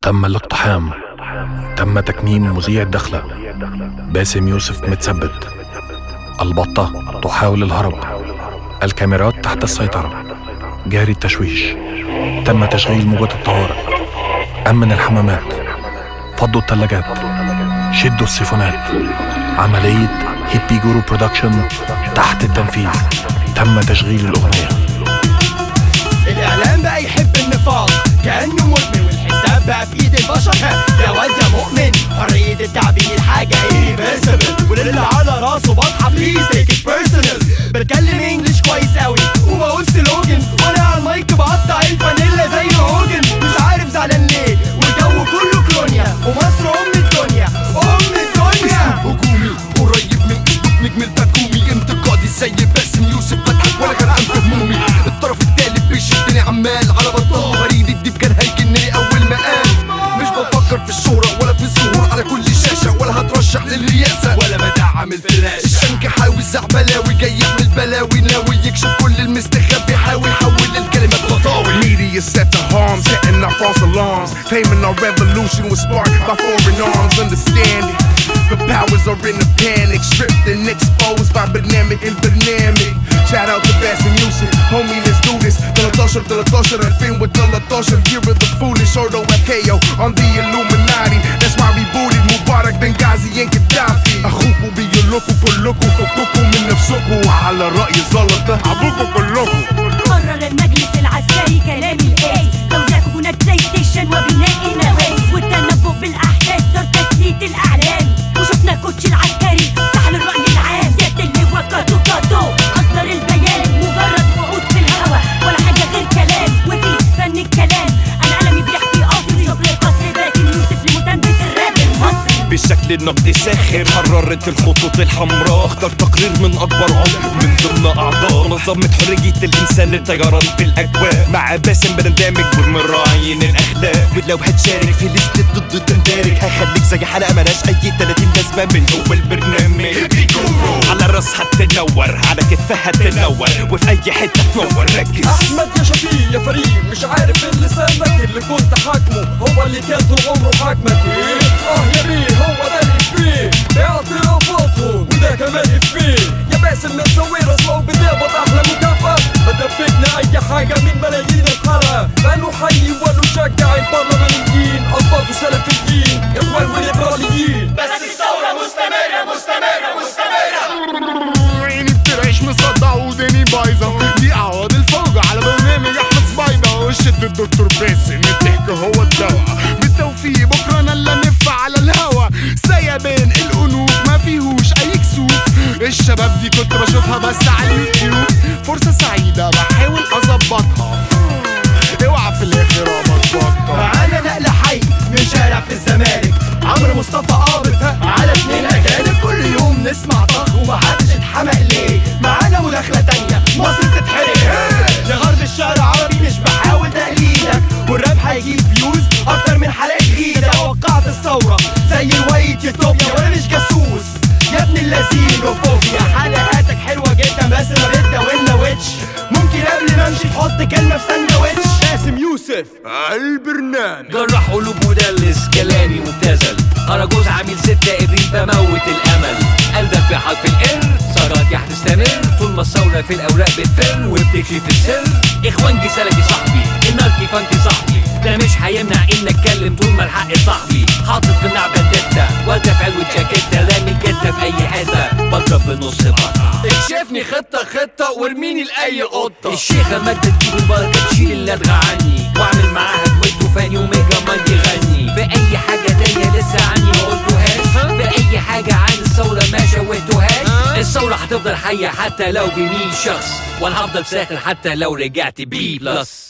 تم الاقتحام تم تكميم مذيع الدخلة باسم يوسف متثبت البطة تحاول الهرب الكاميرات تحت السيطرة جاري التشويش تم تشغيل موجة الطوارئ أمن الحمامات فضوا الثلاجات شدوا السيفونات عملية هيبي جورو برودكشن تحت التنفيذ تم تشغيل الأغنية الاعلام بقى يحب النفاق كانه مدمن والحساب بقى في ايد البشر ها، يا واد يا مؤمن حريه التعبير حاجه irreversible وللي على راسه بطحه بليز تيك ات بيرسونال بتكلم انجلش كويس قوي وبقول سلوجن وانا على المايك بقطع الفانيلا زي هوجن مش عارف زعلان ليه والجو كله كلونيا ومصر ام الدنيا ام الدنيا هجومي قريب من اسلوب نجم البكومي انتقادي زي باسم يوسف بضحك ولا كان عن همومي الطرف التالت بيشدني عمال على بطال فريد الديب كان هيجنني اول ما قال مش بفكر في الشهرة ولا في الظهور على كل شاشة ولا هترشح للرئاسة ولا بدعم الفلاشة الشنك حاوي زعبلاوي جاي يعمل بلاوي ناوي يكشف كل المستخبي حاول يحول الكلمات بطاوي Media set to harm, setting off false alarms. Claiming our revolution was sparked by foreign arms. Understand it. The powers are in a panic, stripped and exposed by Banamic and Banamic. Shout out to Bassem Yusuf, homie, let's do this. 13, 13, الفين و 13 year of the foolish, Ordo FKO on the Illuminati. That's why we booted Mubarak, Benghazi and Gaddafi. أخوكوا بيقولكوا كلكوا فككوا من نفسكوا على رأي زلطة أبوكوا كلكوا قرر المجلس العسكري كلام الاي توزيع كوبونات بلاي ستيشن وبناء النوادي والتنبؤ بالاحداث صار تسليط الاعلام وشفنا كوتش العسكري سحل الراي العام زيادة اللواء كاتو كاتو اصدر البيان مجرد وعود في الهوا ولا حاجه غير كلام وفي فن الكلام انا قلمي بيحكي قصري شغل قصر باسم يوسف لمسانده الراب المصري بشكل نقدي ساخر حررت الخطوط الحمراء اختار تقرير من اكبر عمر من ضمن اعضاء منظمة حرية الانسان للطيران في الاجواء مع باسم بنندمج والمراعيين الاخلاق ولو هتشارك في لستة ضد تندرج هخليك زي حلقة ملاش اي 30 لازمة من اول برنامج على راسها تنور على كتفها تنور وفي اي حتة تنور ركز احمد يا شفيق يا فريق مش عارف اللي سابك اللي كنت حاكمه هو اللي كان طول عمره حاكمك ايه اه يا بيه هو ده الافيه باعترافاتهم وده كمان افيه يا باسم متسوي راسه بتقبض احلى مكافأة ما دبكنا اي حاجة من ملايين الحلقة بقاله حي وقالوا شجع البرلمانيين اضبطوا سلفيين اخوان وليبراليين بس الثورة مستمرة مستمرة مستمرة عيني بترعش مصدع وداني بايظة دي أعواد الفوجة على برنامج أحمد سبايدة وشد الدكتور باسم الضحك هو الدواء بالتوفيق بكرة أنا اللي ألف على الهوا سيبان الأنوف ما فيهوش أي كسوف الشباب دي كنت بشوفها بس على اليوتيوب فرصة سعيدة بحاول أظبطها اوعى في الآخر أبطبطها معانا نقل حي من شارع في الزمالك عمرو مصطفى قابض على اتنين اجانب كل يوم نسمع طخ ومحدش اتحمق ليه معانا مداخلة تانية مصر تتحرق لغرب الشعر العربي مش بحاول تقليدك والراب هيجيب فيوز اكتر من حلقة غيرة توقعت الثورة زي الوايت يوتوبيا وانا مش جاسوس يا ابن اللذين وفوبيا حلقاتك حلوة جدا بس ما بتداولنا ويتش ممكن قبل ما امشي تحط كلمة في ساندوتش باسم يوسف البرنامج جراح قلوب مدلس كلامي مبتذل أراجوز عامل ستة إبريل بموت الأمل ألدغ في حرف الإر ثوراتي هتستمر طول ما الثورة في الأوراق بتفر وبتكشف السر إخوانجي سلفي صاحبي الناركي فانكي صاحبي ده مش هيمنع إن أتكلم طول ما الحق صاحبي حاطط في النار بندتا والدة في علو الجاكيتة رامي الجتة في أي حتة بضرب بنص بطة اكشفني خطة خطة وارميني لأي قطة الشيخة مادة تجيب البركة تشيل اللدغة عني واعمل معاها دويت وفاني وميجا مان يغني في اي حاجة تانية لسه عني ما قلتوهاش في اي حاجة عن الثورة ما شوهتوهاش الثورة هتفضل حية حتى لو بمية شخص وانا هفضل ساخر حتى لو رجعت بي بلس